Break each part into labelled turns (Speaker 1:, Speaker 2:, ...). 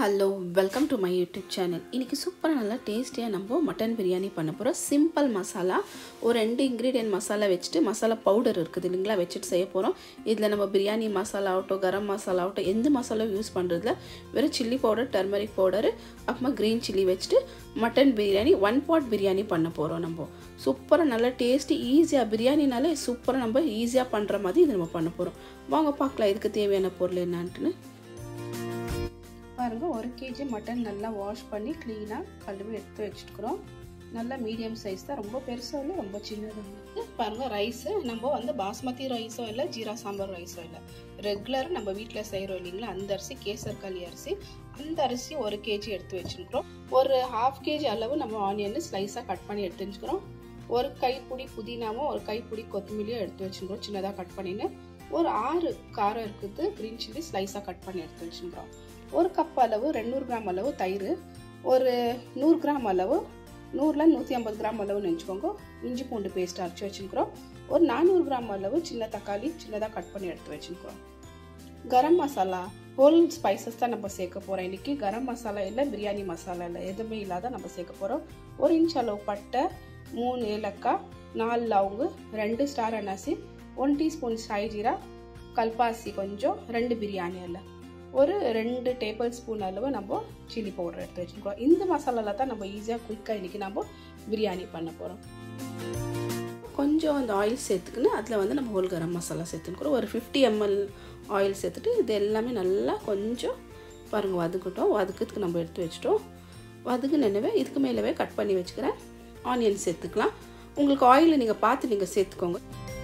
Speaker 1: hello welcome to my YouTube channel இன்றைக்கி சூப்பராக நல்லா டேஸ்டியாக நம்ம மட்டன் பிரியாணி பண்ண போகிறோம் சிம்பிள் மசாலா ஒரு ரெண்டு இன்க்ரீடியன்ட் மசாலா வச்சுட்டு மசாலா பவுடர் இருக்குது இல்லைங்களா வச்சுட்டு செய்ய போகிறோம் இதில் நம்ம பிரியாணி மசாலா ஆகட்டும் கரம் மசாலா ஆகட்டும் எந்த மசாலாவும் யூஸ் பண்ணுறதுல வெறும் சில்லி பவுடர் டர்மரிக் பவுடர் அப்புறமா க்ரீன் சில்லி வச்சுட்டு mutton biryani one pot biryani பண்ண போகிறோம் நம்ம சூப்பராக நல்லா டேஸ்டி ஈஸியாக பிரியாணினாலே சூப்பராக நம்ம ஈஸியாக பண்ணுற மாதிரி இது நம்ம பண்ண போகிறோம் வாங்க பார்க்கலாம் இதுக்கு தேவையான பொருள் என்னன்ட்டுன்னு பாருங்கள் ஒரு கேஜி மட்டன் நல்லா வாஷ் பண்ணி க்ளீனாக கழுவி எடுத்து வச்சுட்டுக்கிறோம் நல்லா மீடியம் சைஸ் தான் ரொம்ப பெருசும் இல்லை ரொம்ப சின்னதும் பாருங்கள் ரைஸு நம்ம வந்து பாஸ்மதி ரைஸோ இல்லை ஜீரா சாம்பார் ரைஸோ இல்லை ரெகுலர் நம்ம வீட்டில் செய்கிறோம் இல்லைங்களா அந்த அரிசி கேசர்காளி அரிசி அந்த அரிசி ஒரு கேஜி எடுத்து வச்சுருக்கிறோம் ஒரு ஹாஃப் கேஜி அளவு நம்ம ஆனியன் ஸ்லைஸாக கட் பண்ணி எடுத்து வச்சுக்கிறோம் ஒரு கைப்பிடி புதினாவும் ஒரு கைப்பிடி கொத்தமல்லியும் எடுத்து வச்சுருக்கிறோம் சின்னதாக கட் பண்ணின்னு ஒரு ஆறு காரம் இருக்குது க்ரீன் சில்லி ஸ்லைஸாக கட் பண்ணி எடுத்து வச்சுருக்கிறோம் ஒரு கப் அளவு ரெநூறு கிராம் அளவு தயிர் ஒரு நூறு கிராம் அளவு நூறில் நூற்றி ஐம்பது கிராம் அளவு நினச்சிக்கோங்க இஞ்சி பூண்டு பேஸ்ட் அரைச்சி வச்சுருக்கிறோம் ஒரு நானூறு கிராம் அளவு சின்ன தக்காளி சின்னதாக கட் பண்ணி எடுத்து வச்சுருக்கிறோம் கரம் மசாலா ஹோல் ஸ்பைசஸ் தான் நம்ம சேர்க்க போகிறோம் இன்றைக்கி கரம் மசாலா இல்லை பிரியாணி மசாலா இல்லை எதுவுமே இல்லாத நம்ம சேர்க்க போகிறோம் ஒரு இன்ச் அளவு பட்டை மூணு ஏலக்காய் நாலு லவங்கு ரெண்டு ஸ்டார் அனாசி ஒன் டீஸ்பூன் சாய் ஜீரா கல்பாசி கொஞ்சம் ரெண்டு பிரியாணி இல்லை ஒரு ரெண்டு டேபிள் ஸ்பூன் அளவு நம்ம சில்லி பவுடர் எடுத்து வச்சுருக்கோம் இந்த மசாலாவில் தான் நம்ம ஈஸியாக குயிக்காக இன்றைக்கி நம்ம பிரியாணி பண்ண போகிறோம் கொஞ்சம் அந்த ஆயில் சேர்த்துக்கின்னு அதில் வந்து நம்ம ஹோல் கரம் மசாலா சேர்த்துக்கிறோம் ஒரு ஃபிஃப்டி எம்எல் ஆயில் சேர்த்துட்டு இது எல்லாமே நல்லா கொஞ்சம் பாருங்கள் வதக்கட்டும் வதக்கிறதுக்கு நம்ம எடுத்து வச்சிட்டோம் வதக்கு நினைவே இதுக்கு மேலவே கட் பண்ணி வச்சுக்கிறேன் ஆனியன் சேர்த்துக்கலாம் உங்களுக்கு ஆயிலை நீங்கள் பார்த்து நீங்கள் சேர்த்துக்கோங்க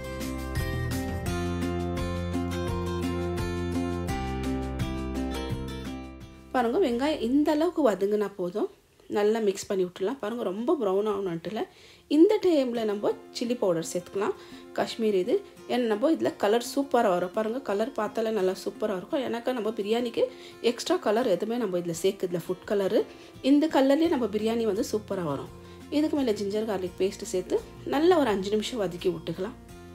Speaker 1: பாருங்கள் வெங்காயம் இந்த அளவுக்கு வதங்கினா போதும் நல்லா மிக்ஸ் பண்ணி விட்டுலாம் பாருங்கள் ரொம்ப ப்ரௌன் ஆகணுன்ட்டுல இந்த டைமில் நம்ம சில்லி பவுடர் சேர்த்துக்கலாம் காஷ்மீர் இது ஏன்னா நம்ம இதில் கலர் சூப்பராக வரும் பாருங்கள் கலர் பார்த்தாலே நல்லா சூப்பராக இருக்கும் எனக்கு நம்ம பிரியாணிக்கு எக்ஸ்ட்ரா கலர் எதுவுமே நம்ம இதில் சேர்க்குதில்ல ஃபுட் கலரு இந்த கலர்லேயே நம்ம பிரியாணி வந்து சூப்பராக வரும் இதுக்கு மேலே ஜிஞ்சர் கார்லிக் பேஸ்ட்டு சேர்த்து நல்லா ஒரு அஞ்சு நிமிஷம் வதக்கி விட்டுக்கலாம்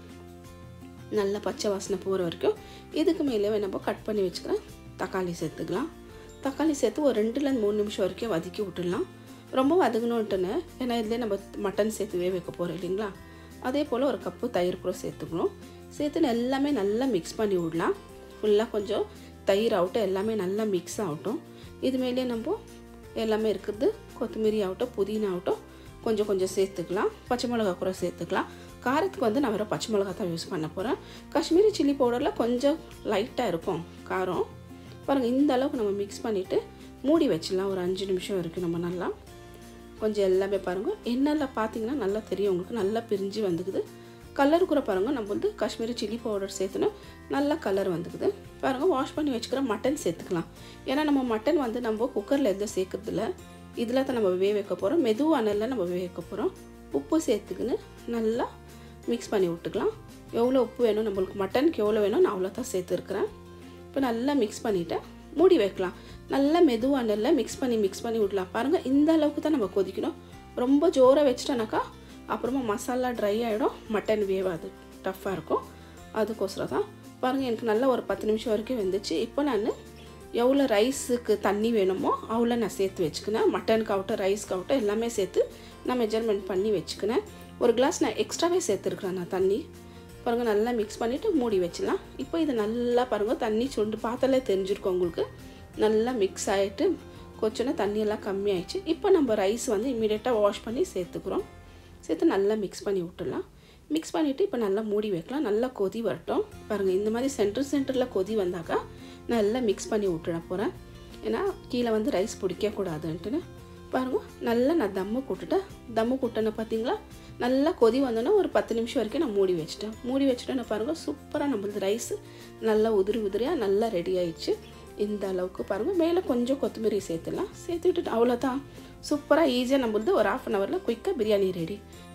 Speaker 1: நல்லா பச்சை வாசனை போகிற வரைக்கும் இதுக்கு மேலே நம்ம கட் பண்ணி வச்சுக்கிறேன் தக்காளி சேர்த்துக்கலாம் தக்காளி சேர்த்து ஒரு ரெண்டுலேருந்து மூணு நிமிஷம் வரைக்கும் வதக்கி விட்டுடலாம் ரொம்ப வதங்கணுன்ட்டுன்னு ஏன்னா இதில் நம்ம மட்டன் சேர்த்து வேக வைக்க போகிறோம் இல்லைங்களா அதே போல் ஒரு கப்பு தயிர் கூட சேர்த்துக்கணும் சேர்த்து எல்லாமே நல்லா மிக்ஸ் பண்ணி விடலாம் ஃபுல்லாக கொஞ்சம் தயிர் ஆகட்டும் எல்லாமே நல்லா மிக்ஸ் ஆகட்டும் இது மேலே நம்ம எல்லாமே இருக்குது கொத்தமல்லி ஆகட்டும் புதினா ஆகட்டும் கொஞ்சம் கொஞ்சம் சேர்த்துக்கலாம் பச்சை மிளகா கூட சேர்த்துக்கலாம் காரத்துக்கு வந்து நான் வேறு பச்சை மிளகா தான் யூஸ் பண்ண போகிறேன் காஷ்மீரி சில்லி பவுடரில் கொஞ்சம் லைட்டாக இருக்கும் காரம் பாருங்கள் இந்த அளவுக்கு நம்ம மிக்ஸ் பண்ணிவிட்டு மூடி வச்சிடலாம் ஒரு அஞ்சு நிமிஷம் வரைக்கும் நம்ம நல்லா கொஞ்சம் எல்லாமே பாருங்கள் எண்ணெயில் பார்த்தீங்கன்னா நல்லா தெரியும் உங்களுக்கு நல்லா பிரிஞ்சு வந்துக்குது கலர் கூட பாருங்கள் நம்ம வந்து காஷ்மீரி சில்லி பவுடர் சேர்த்துனா நல்லா கலர் வந்துக்குது பாருங்கள் வாஷ் பண்ணி வச்சுக்கிற மட்டன் சேர்த்துக்கலாம் ஏன்னா நம்ம மட்டன் வந்து நம்ம குக்கரில் எதுவும் சேர்க்குறதில்ல இதில் தான் நம்ம வேக வைக்க போகிறோம் மெதுவானல நம்ம வேக வைக்க போகிறோம் உப்பு சேர்த்துக்கின்னு நல்லா மிக்ஸ் பண்ணி விட்டுக்கலாம் எவ்வளோ உப்பு வேணும் நம்மளுக்கு மட்டனுக்கு எவ்வளோ வேணும் நான் அவ்வளோ தான் சேர்த்துருக்குறேன் இப்போ நல்லா மிக்ஸ் பண்ணிவிட்டு மூடி வைக்கலாம் நல்லா மெதுவாக நல்லா மிக்ஸ் பண்ணி மிக்ஸ் பண்ணி விடலாம் பாருங்கள் இந்த அளவுக்கு தான் நம்ம கொதிக்கணும் ரொம்ப ஜோராக வச்சிட்டோனாக்கா அப்புறமா மசாலா ட்ரை ஆகிடும் மட்டன் வேவாது டஃப்பாக இருக்கும் அதுக்கோசரம் தான் பாருங்கள் எனக்கு நல்லா ஒரு பத்து நிமிஷம் வரைக்கும் வெந்துச்சு இப்போ நான் எவ்வளோ ரைஸுக்கு தண்ணி வேணுமோ அவ்வளோ நான் சேர்த்து வச்சுக்கினேன் மட்டனுக்கு ஆகட்டும் ரைஸ்க்கு ஆகட்டும் எல்லாமே சேர்த்து நான் மெஜர்மெண்ட் பண்ணி வச்சுக்கினேன் ஒரு கிளாஸ் நான் எக்ஸ்ட்ராவே சேர்த்துருக்குறேன் நான் தண்ணி பாருங்கள் நல்லா மிக்ஸ் பண்ணிவிட்டு மூடி வச்சிடலாம் இப்போ இது நல்லா பாருங்கள் தண்ணி சுண்டு பார்த்தாலே தெரிஞ்சிருக்கும் உங்களுக்கு நல்லா மிக்ஸ் ஆகிட்டு கொஞ்சோன்னா தண்ணியெல்லாம் கம்மியாயிடுச்சு இப்போ நம்ம ரைஸ் வந்து இமீடியட்டாக வாஷ் பண்ணி சேர்த்துக்கிறோம் சேர்த்து நல்லா மிக்ஸ் பண்ணி விட்டுடலாம் மிக்ஸ் பண்ணிவிட்டு இப்போ நல்லா மூடி வைக்கலாம் நல்லா கொதி வரட்டும் பாருங்கள் இந்த மாதிரி சென்டர் சென்டரில் கொதி வந்தாக்கா நல்லா மிக்ஸ் பண்ணி விட்டுட போகிறேன் ஏன்னா கீழே வந்து ரைஸ் பிடிக்கக்கூடாதுன்ட்டுன்னு பாருங்கள் நல்லா நான் தம்மு கூட்டுட்டேன் தம்மு கூட்டேன்னு பார்த்தீங்களா நல்லா கொதி வந்தோன்னா ஒரு பத்து நிமிஷம் வரைக்கும் நான் மூடி வச்சிட்டேன் மூடி வச்சுட்டேன்னு பாருங்கள் சூப்பராக நம்மளது ரைஸ் நல்லா உதிரி உதிரியாக நல்லா ரெடி ஆயிடுச்சு இந்த அளவுக்கு பாருங்கள் மேலே கொஞ்சம் கொத்தமல்லி சேர்த்துலாம் சேர்த்துக்கிட்டு அவ்வளோதான் சூப்பராக ஈஸியாக நம்மளது ஒரு ஆஃப் அன் ஹவரில் குயிக்காக பிரியாணி ரெடி